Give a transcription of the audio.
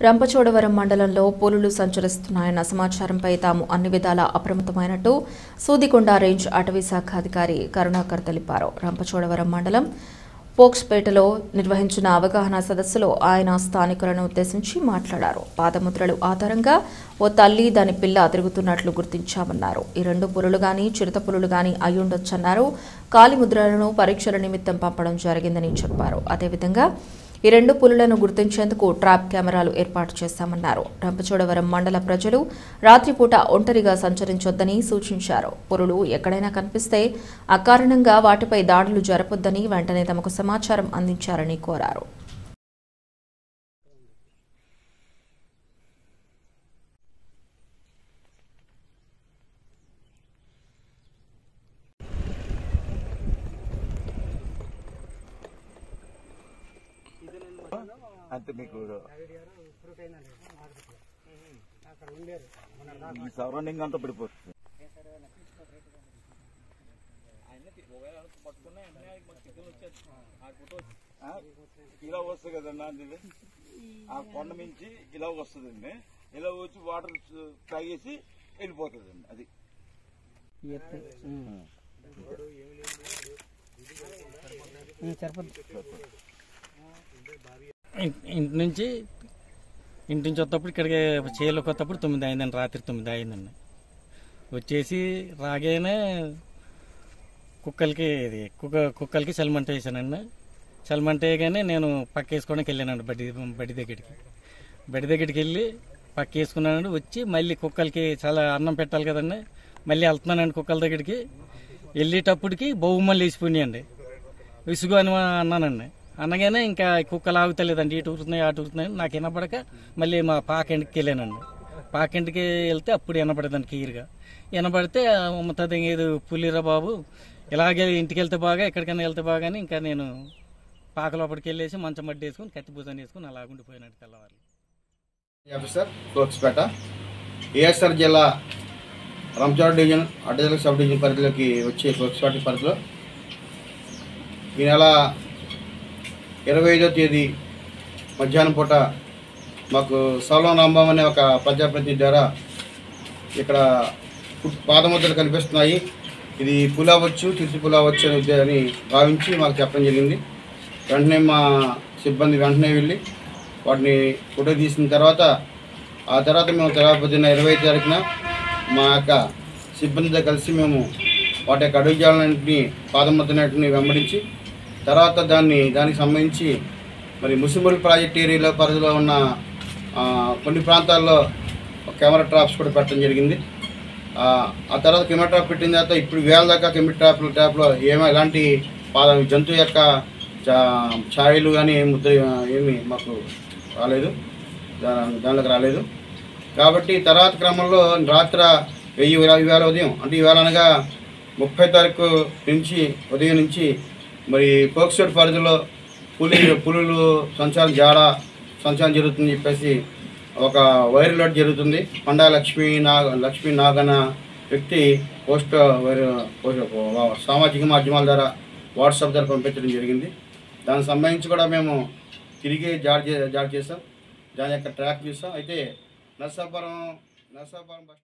రంపచోడవరం మండలంలో పులులు సంచరిస్తున్నాయన్న సమాచారంపై తాము అన్ని విధాలా అప్రమత్తమైనట్టు సూదికొండ రేంజ్ అటవీ శాఖ అధికారి కరుణాకర్ తెలిపారు రంపచోడవరం మండలం పోక్స్పేటలో నిర్వహించిన అవగాహన సదస్సులో ఆయన స్థానికులను ఉద్దేశించి మాట్లాడారు పాదముద్రలు ఆధారంగా ఓ తల్లి దాని పిల్ల తిరుగుతున్నట్లు గుర్తించామన్నారు ఈ రెండు పులులు గాని చిరుత పులులు గాని అయ్యుండొచ్చన్నారు కాలిముద్రలను పరీక్షల నిమిత్తం పంపడం జరిగిందని చెప్పారు అదేవిధంగా ఈ రెండు పులులను గుర్తించేందుకు ట్రాప్ కెమెరాలు ఏర్పాటు చేశామన్నారు రంపచోడవరం మండల ప్రజలు రాత్రిపూట ఒంటరిగా సంచరించొద్దని సూచించారు పులులు ఎక్కడైనా కనిపిస్తే అకారణంగా వాటిపై దాడులు జరపొద్దని వెంటనే తమకు సమాచారం అందించారని కోరారు అంతే మీకు ఈ సరౌండింగ్ అంతా పడిపోతుంది ఆ, ఇలా వస్తుంది కదన్నా ఇది ఆ కొండ మించి ఇలా వస్తుందండి ఇలా వచ్చి వాటర్ తాగేసి వెళ్ళిపోతుందండి అది ఇన్- ఇంటి నుంచి ఇంటి నుంచి వస్తప్పుడు ఇక్కడికి చేలోకి వస్తప్పుడు తొమ్మిది అయిందండి రాత్రి తొమ్మిది అయిందండి వచ్చేసి రాగానే కుక్కలకి ఇది కుక్క కుక్కలకి చలిమంట వేసానండి చలిమంట వేయగానే నేను పక్క వేసుకోవడానికి వెళ్ళానండి బడి బడి దగ్గరికి బడి దగ్గరికి వెళ్ళి పక్క వేసుకున్నానండి వచ్చి మళ్ళీ కుక్కలకి చాలా అన్నం పెట్టాలి కదండి మళ్ళీ వెళ్తున్నానండి కుక్కల దగ్గరికి వెళ్ళేటప్పటికి బహుమల్లి వేసిపోయినాయండి విసుగు అని అన్నానండి అనగానే ఇంకా కుక్కలు ఆగుతలేదండి ఇటు ఊరుతున్నాయి అటు ఊరుతున్నాయి నాకు వినపడక మళ్ళీ మా పాకింటికి వెళ్ళానండి పాకింటికి వెళ్తే అప్పుడు వినపడదండి క్లియర్గా వినపడితే అమ్ముతుంది ఇది పులిరా బాబు ఇలాగే ఇంటికి వెళ్తే బాగా ఎక్కడికైనా వెళ్తే బాగా అని ఇంకా నేను పాక లోపలికి వెళ్ళేసి మంచం మడ్డి వేసుకుని కత్తి భుజం వేసుకుని అలా ఉండిపోయినట్టు తెల్లవారు ఆఫీసర్ ఫోక్స్పేట ఏఎస్ఆర్ జిల్లా రంచాడు డివిజన్ అడ్డజల సబ్ డివిజన్ పరిధిలోకి వచ్చే ఫోక్స్పేట పరిధిలో ఈ నెల ఇరవై ఐదో తేదీ మధ్యాహ్నం పూట మాకు సౌలం రాంబాం అనే ఒక ప్రజాప్రతినిధి ద్వారా ఇక్కడ పు- పాదముద్రలు కనిపిస్తున్నాయి ఇది పులి అవ్వచ్చు తిరుచి పులి అవ్వచ్చు అని ఉద్దే- అని భావించి మాకు చెప్పడం జరిగింది వెంటనే మా సిబ్బంది వెంటనే వెళ్ళి వాటిని ఫోటో తీసిన తర్వాత ఆ తర్వాత మేము తర్వాత పొద్దున్న ఇరవై తారీఖున మా యొక్క సిబ్బందితో కలిసి మేము వాటి యొక్క అడుగు జాలన్నింటినీ పాదముద్రన్నింటిని వెంబడించి తర్వాత దాన్ని దానికి సంబంధించి మరి ముసిముల్ ప్రాజెక్ట్ ఏరియాలో పరిధిలో ఉన్న ఆ, కొన్ని ప్రాంతాల్లో కెమెరా ట్రాప్స్ కూడా పెట్టడం జరిగింది ఆ ఆ తర్వాత కెమెరా ట్రాప్ పెట్టిన తర్వాత ఇప్పుడు వేల దాకా కెమెరా ట్రాప్ ట్రాప్లో ఏమో ఎలాంటి పాద జంతువు యొక్క చా- ఛాయలు కానీ ముద్ర ఏమి మాకు రాలేదు దా- దానిలోకి రాలేదు కాబట్టి తర్వాత క్రమంలో రాత్ర వెయ్యి వేల ఉదయం అంటే ఈవేళ అనగా ముప్పై తారీఖు నుంచి ఉదయం నుంచి మరి పోక్సోడ్ పరిధిలో పులి పులులు సంచారం జాడ సంచారం జరుగుతుందని చెప్పేసి ఒక వైరల్ లోడ్ జరుగుతుంది పండా లక్ష్మీ నాగ లక్ష్మీ నాగన వ్యక్తి పోస్ట్ వైర్ పోస్ట్- సామాజిక మాధ్యమాల ద్వారా వాట్సాప్ ద్వారా పంపించడం జరిగింది దానికి సంబంధించి కూడా మేము తిరిగి జాడ్ చే జాడ్ చేసాం దాని యొక్క ట్రాక్ చేసాం అయితే నర్సాపురం నర్సాపురం బస్